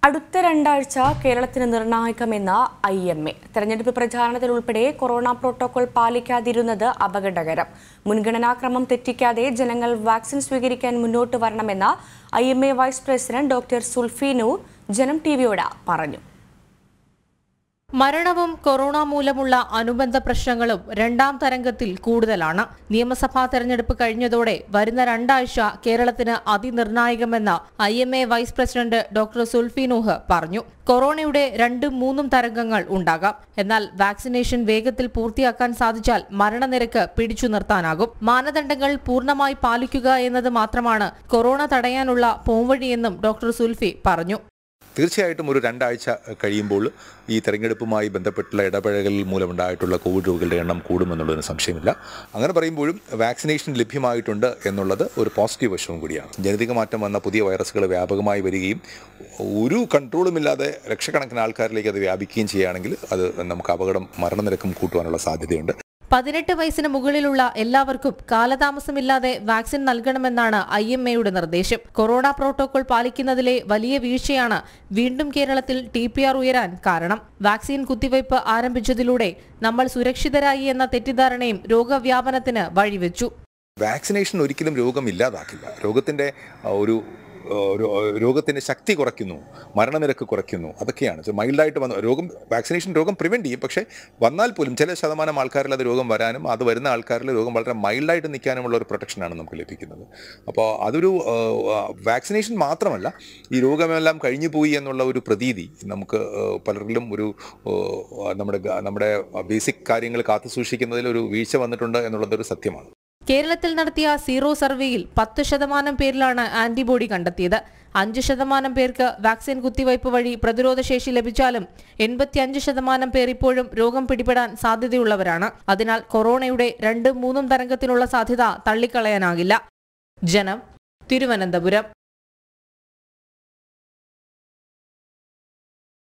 അടുത്ത രണ്ടാഴ്ച കേരളത്തിന് നിർണായകമെന്ന് ഐ എം എ തെരഞ്ഞെടുപ്പ് പ്രചാരണത്തിൽ ഉൾപ്പെടെ കൊറോണ പ്രോട്ടോകോൾ പാലിക്കാതിരുന്നത് അപകടകരം മുൻഗണനാക്രമം തെറ്റിക്കാതെ ജനങ്ങൾ വാക്സിൻ സ്വീകരിക്കാൻ മുന്നോട്ട് വരണമെന്ന് I M A vice president doctor Sulfi Noor Janam T വിയോട് പറഞ്ഞു മരണവും കൊറോണ മൂലമുള്ള അനുബന്ധ പ്രശ്നങ്ങളും രണ്ടാം തരംഗത്തിൽ കൂടുതലാണ് നിയമസഭാ തെരഞ്ഞെടുപ്പ് കഴിഞ്ഞതോടെ വരുന്ന രണ്ടാഴ്ച കേരളത്തിന് അതിനിർണായകമെന്ന് I M A vice president doctor Sulfi Nooh പറഞ്ഞു കൊറോണയുടെ രണ്ടും മൂന്നും തരംഗങ്ങൾ ഉണ്ടാകാം എന്നാൽ വാക്സിനേഷൻ വേഗത്തിൽ പൂർത്തിയാക്കാൻ സാധിച്ചാൽ മരണനിരക്ക് പിടിച്ചു നിർത്താനാകും മാനദണ്ഡങ്ങൾ പൂർണ്ണമായി പാലിക്കുക എന്നത് മാത്രമാണ് കൊറോണ തടയാനുള്ള പോംവഴിയെന്നും ഡോക്ടർ സുൽഫി പറഞ്ഞു തീർച്ചയായിട്ടും ഒരു രണ്ടാഴ്ച കഴിയുമ്പോൾ ഈ തെരഞ്ഞെടുപ്പുമായി ബന്ധപ്പെട്ടുള്ള ഇടപഴകൽ മൂലമുണ്ടായിട്ടുള്ള കോവിഡ് രോഗികളുടെ എണ്ണം കൂടുമെന്നുള്ളതിന് സംശയമില്ല അങ്ങനെ പറയുമ്പോഴും വാക്സിനേഷൻ ലഭ്യമായിട്ടുണ്ട് എന്നുള്ളത് ഒരു പോസിറ്റീവ് വശവും കൂടിയാണ് ജനിതക മാറ്റം വന്ന പുതിയ വൈറസുകൾ വ്യാപകമായി വരികയും ഒരു കൺട്രോളുമില്ലാതെ ലക്ഷക്കണക്കിന് ആൾക്കാരിലേക്ക് അത് വ്യാപിക്കുകയും ചെയ്യുകയാണെങ്കിൽ അത് നമുക്ക് അപകടം മരണനിരക്കും കൂട്ടുവാനുള്ള സാധ്യതയുണ്ട് പതിനെട്ട് വയസ്സിന് മുകളിലുള്ള എല്ലാവർക്കും കാലതാമസമില്ലാതെ വാക്സിൻ നൽകണമെന്നാണ് ഐ എം എയുടെ നിർദ്ദേശം കൊറോണ പ്രോട്ടോകോൾ പാലിക്കുന്നതിലെ വലിയ വീഴ്ചയാണ് വീണ്ടും കേരളത്തിൽ ടി പി ആർ ഉയരാൻ കാരണം വാക്സിൻ കുത്തിവയ്പ് ആരംഭിച്ചതിലൂടെ നമ്മൾ സുരക്ഷിതരായി എന്ന തെറ്റിദ്ധാരണയും രോഗവ്യാപനത്തിന് വഴിവെച്ചു വാക്സിനേഷൻ ഒരിക്കലും രോഗം ഇല്ലാതാക്കില്ല രോഗത്തിൻ്റെ ഒരു രോഗത്തിൻ്റെ ശക്തി കുറയ്ക്കുന്നു മരണനിരക്ക് കുറയ്ക്കുന്നു അതൊക്കെയാണ് മൈൽഡായിട്ട് വന്ന രോഗം വാക്സിനേഷൻ രോഗം പ്രിവെൻറ്റ് ചെയ്യും പക്ഷേ വന്നാൽ പോലും ചില ശതമാനം ആൾക്കാരിൽ അത് രോഗം വരാനും അത് വരുന്ന ആൾക്കാരിൽ രോഗം വളരെ മൈൽഡായിട്ട് നിൽക്കാനുമുള്ള ഒരു പ്രൊട്ടക്ഷനാണ് നമുക്ക് ലഭിക്കുന്നത് അപ്പോൾ അതൊരു വാക്സിനേഷൻ മാത്രമല്ല ഈ രോഗമെല്ലാം കഴിഞ്ഞു പോയി എന്നുള്ള ഒരു പ്രതീതി നമുക്ക് പലരിലും ഒരു നമ്മുടെ നമ്മുടെ ബേസിക് കാര്യങ്ങൾ കാത്തു സൂക്ഷിക്കുന്നതിൽ ഒരു വീഴ്ച വന്നിട്ടുണ്ട് എന്നുള്ളതൊരു സത്യമാണ് കേരളത്തിൽ നടത്തിയ സീറോ സർവേയിൽ പത്ത് ശതമാനം പേരിലാണ് ആന്റിബോഡി കണ്ടെത്തിയത് അഞ്ച് ശതമാനം പേർക്ക് വാക്സിൻ കുത്തിവയ്പ് വഴി പ്രതിരോധശേഷി ലഭിച്ചാലും എൺപത്തിയഞ്ച് ശതമാനം പേർ ഇപ്പോഴും രോഗം പിടിപെടാൻ സാധ്യതയുള്ളവരാണ് അതിനാൽ കൊറോണയുടെ രണ്ടും മൂന്നും തരംഗത്തിനുള്ള സാധ്യത തള്ളിക്കളയാനാകില്ല ജനം തിരുവനന്തപുരം